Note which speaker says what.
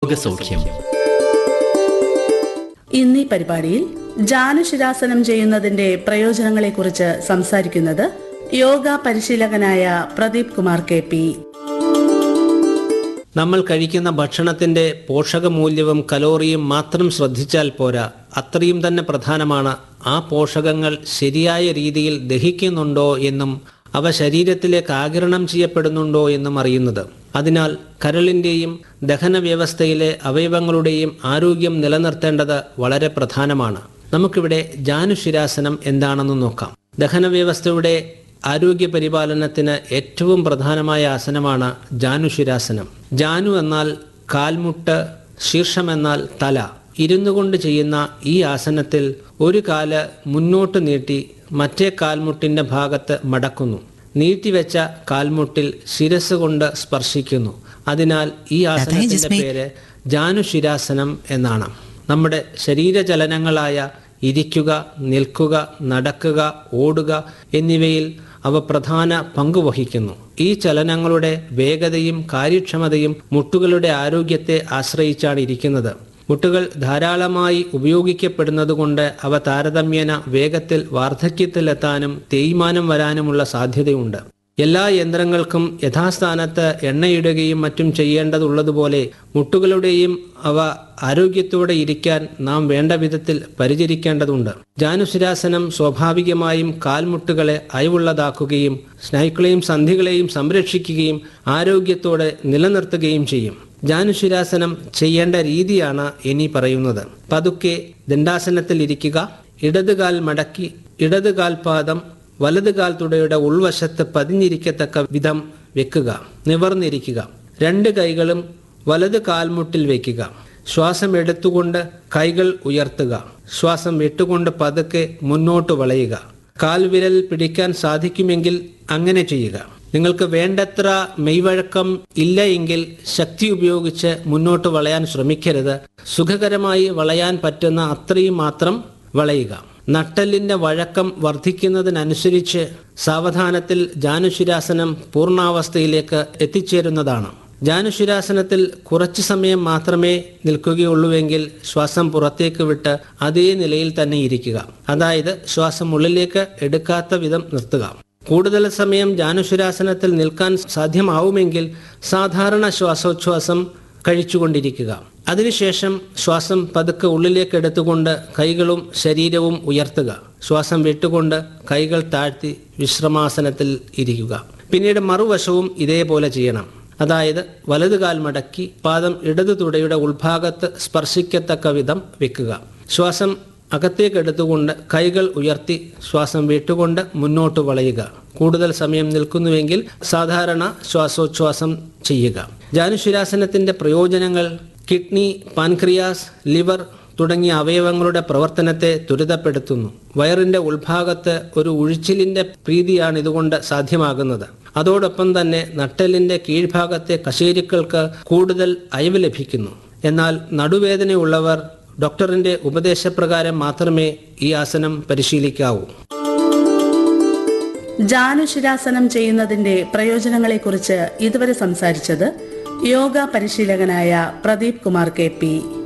Speaker 1: രോഗസൗഖ്യം
Speaker 2: ഇന്നീ പരിപാടിയിൽ ജാനുശിരാസനം ചെയ്യുന്നതിന്റെ പ്രയോജനങ്ങളെക്കുറിച്ച് സംസാരിക്കുന്നത് യോഗ പരിശീലകനായ പ്രദീപ് കുമാർ കെ പി
Speaker 3: നമ്മൾ കഴിക്കുന്ന ഭക്ഷണത്തിന്റെ പോഷകമൂല്യവും കലോറിയും മാത്രം ശ്രദ്ധിച്ചാൽ പോരാ അത്രയും തന്നെ പ്രധാനമാണ് ആ പോഷകങ്ങൾ ശരിയായ രീതിയിൽ ദഹിക്കുന്നുണ്ടോ എന്നും അവ ശരീരത്തിലേക്ക് ആഗിരണം ചെയ്യപ്പെടുന്നുണ്ടോ എന്നും അറിയുന്നത് അതിനാൽ കരളിന്റെയും ദഹന വ്യവസ്ഥയിലെ അവയവങ്ങളുടെയും ആരോഗ്യം നിലനിർത്തേണ്ടത് വളരെ പ്രധാനമാണ് നമുക്കിവിടെ ജാനുശിരാസനം എന്താണെന്ന് നോക്കാം ദഹന വ്യവസ്ഥയുടെ ആരോഗ്യ പരിപാലനത്തിന് ഏറ്റവും പ്രധാനമായ ആസനമാണ് ജാനുശിരാസനം ജാനു എന്നാൽ കാൽമുട്ട് ശീർഷം എന്നാൽ തല ഇരുന്നു കൊണ്ട് ചെയ്യുന്ന ഈ ആസനത്തിൽ ഒരു കാല് മുന്നോട്ട് നീട്ടി മറ്റേ കാൽമുട്ടിന്റെ ഭാഗത്ത് മടക്കുന്നു നീട്ടിവെച്ച കാൽമുട്ടിൽ ശിരസ് കൊണ്ട് സ്പർശിക്കുന്നു അതിനാൽ ഈ ആസനത്തിന്റെ പേര് ജാനുശിരാസനം എന്നാണ് നമ്മുടെ ശരീരചലനങ്ങളായ ഇരിക്കുക നിൽക്കുക നടക്കുക ഓടുക എന്നിവയിൽ അവ പ്രധാന പങ്കുവഹിക്കുന്നു ഈ ചലനങ്ങളുടെ വേഗതയും കാര്യക്ഷമതയും മുട്ടുകളുടെ ആരോഗ്യത്തെ ആശ്രയിച്ചാണ് ഇരിക്കുന്നത് മുട്ടുകൾ ധാരാളമായി ഉപയോഗിക്കപ്പെടുന്നതുകൊണ്ട് അവ താരതമ്യേന വേഗത്തിൽ വാർദ്ധക്യത്തിലെത്താനും തേയ്മാനം വരാനുമുള്ള സാധ്യതയുണ്ട് എല്ലാ യന്ത്രങ്ങൾക്കും യഥാസ്ഥാനത്ത് എണ്ണയിടുകയും മറ്റും ചെയ്യേണ്ടതുള്ളതുപോലെ മുട്ടുകളുടെയും അവ ആരോഗ്യത്തോടെ ഇരിക്കാൻ നാം വേണ്ട വിധത്തിൽ പരിചരിക്കേണ്ടതുണ്ട് ജാനുശിരാസനം സ്വാഭാവികമായും കാൽമുട്ടുകളെ അയവുള്ളതാക്കുകയും സ്നൈക്കളെയും സന്ധികളെയും സംരക്ഷിക്കുകയും ആരോഗ്യത്തോടെ നിലനിർത്തുകയും ചെയ്യും ജാനുശിരാസനം ചെയ്യേണ്ട രീതിയാണ് ഇനി പറയുന്നത് പതുക്കെ ദണ്ഡാസനത്തിൽ ഇരിക്കുക ഇടതുകാൽ മടക്കി ഇടതുകാൽ പാദം വലതുകാൽ തുടയുടെ ഉൾവശത്ത് പതിഞ്ഞിരിക്കത്തക്ക വിധം വെക്കുക നിവർന്നിരിക്കുക രണ്ട് കൈകളും വലത് കാൽമുട്ടിൽ വയ്ക്കുക ശ്വാസം എടുത്തുകൊണ്ട് കൈകൾ ഉയർത്തുക ശ്വാസം വിട്ടുകൊണ്ട് പതുക്കെ മുന്നോട്ട് വളയുക കാൽവിരൽ പിടിക്കാൻ സാധിക്കുമെങ്കിൽ അങ്ങനെ ചെയ്യുക നിങ്ങൾക്ക് വേണ്ടത്ര മെയ്വഴക്കം ഇല്ല എങ്കിൽ ശക്തി ഉപയോഗിച്ച് മുന്നോട്ട് വളയാൻ ശ്രമിക്കരുത് സുഖകരമായി വളയാൻ പറ്റുന്ന അത്രയും മാത്രം വളയുക നട്ടലിന്റെ വഴക്കം വർദ്ധിക്കുന്നതിനനുസരിച്ച് സാവധാനത്തിൽ ജാനുശിരാസനം പൂർണ്ണാവസ്ഥയിലേക്ക് എത്തിച്ചേരുന്നതാണ് ജാനുശിരാസനത്തിൽ കുറച്ചു സമയം മാത്രമേ നിൽക്കുകയുള്ളൂവെങ്കിൽ ശ്വാസം പുറത്തേക്ക് വിട്ട് അതേ നിലയിൽ തന്നെ ഇരിക്കുക അതായത് ശ്വാസം ഉള്ളിലേക്ക് എടുക്കാത്ത വിധം നിർത്തുക കൂടുതൽ സമയം ജാനുശിരാസനത്തിൽ നിൽക്കാൻ സാധ്യമാവുമെങ്കിൽ സാധാരണ ശ്വാസോച്ഛ്വാസം കഴിച്ചുകൊണ്ടിരിക്കുക അതിനുശേഷം ശ്വാസം പതുക്കെ ഉള്ളിലേക്ക് എടുത്തുകൊണ്ട് കൈകളും ശരീരവും ഉയർത്തുക ശ്വാസം വിട്ടുകൊണ്ട് കൈകൾ താഴ്ത്തി വിശ്രമാസനത്തിൽ ഇരിക്കുക പിന്നീട് മറുവശവും ഇതേപോലെ ചെയ്യണം അതായത് വലതുകാൽ മടക്കി പാദം ഇടതു തുടയുടെ ഉൾഭാഗത്ത് സ്പർശിക്കത്തക്ക വിധം വെക്കുക ശ്വാസം അകത്തേക്ക് എടുത്തുകൊണ്ട് കൈകൾ ഉയർത്തി ശ്വാസം വിട്ടുകൊണ്ട് മുന്നോട്ട് വളയുക കൂടുതൽ സമയം നിൽക്കുന്നുവെങ്കിൽ സാധാരണ ശ്വാസോച്ഛ്വാസം ചെയ്യുക ജാനുശിരാസനത്തിന്റെ പ്രയോജനങ്ങൾ കിഡ്നി പാൻക്രിയാസ് ലിവർ തുടങ്ങിയ അവയവങ്ങളുടെ പ്രവർത്തനത്തെ ത്വരിതപ്പെടുത്തുന്നു വയറിന്റെ ഉൾഭാഗത്ത് ഒരു ഉഴിച്ചിലിന്റെ പ്രീതിയാണ് ഇതുകൊണ്ട് സാധ്യമാകുന്നത് അതോടൊപ്പം തന്നെ നട്ടലിന്റെ കീഴ്ഭാഗത്തെ കശേരുക്കൾക്ക് കൂടുതൽ അയവ് ലഭിക്കുന്നു എന്നാൽ നടുവേദനയുള്ളവർ ഡോക്ടറിന്റെ ഉപദേശപ്രകാരം മാത്രമേ ഈ ആസനം പരിശീലിക്കാവൂ
Speaker 2: ജാനുശിരാസനം ചെയ്യുന്നതിന്റെ പ്രയോജനങ്ങളെക്കുറിച്ച് ഇതുവരെ സംസാരിച്ചത് യോഗ പരിശീലകനായ പ്രദീപ് കുമാർ കെ പി